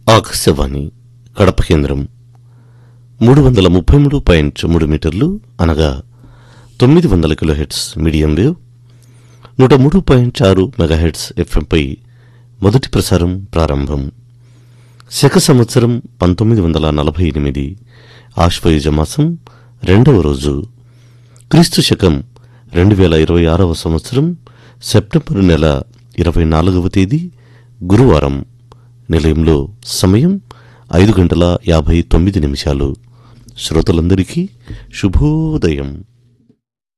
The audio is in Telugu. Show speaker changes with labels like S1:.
S1: ఆకాశవాణి కడప కేంద్రం మూడు వందల ముప్పై మూడు పాయింట్ మూడు మీటర్లు అనగా తొమ్మిది వందల కిలోహెట్స్ మీడియం వేవ్ నూట మూడు పాయింట్ ఆరు మెగాహెట్స్ ఎఫ్ఎంపై మొదటి ప్రసారం ప్రారంభం శక సంవత్సరం పంతొమ్మిది వందల నలభై ఎనిమిది ఆశ్వయుజ మాసం రెండవ రోజు క్రీస్తు శకం రెండు వేల ఇరవై ఆరవ సంవత్సరం సెప్టెంబర్ నెల ఇరవై నాలుగవ తేదీ గురువారం నిలయంలో సమయం ఐదు గంటల యాభై తొమ్మిది నిమిషాలు శ్రోతలందరికీ శుభోదయం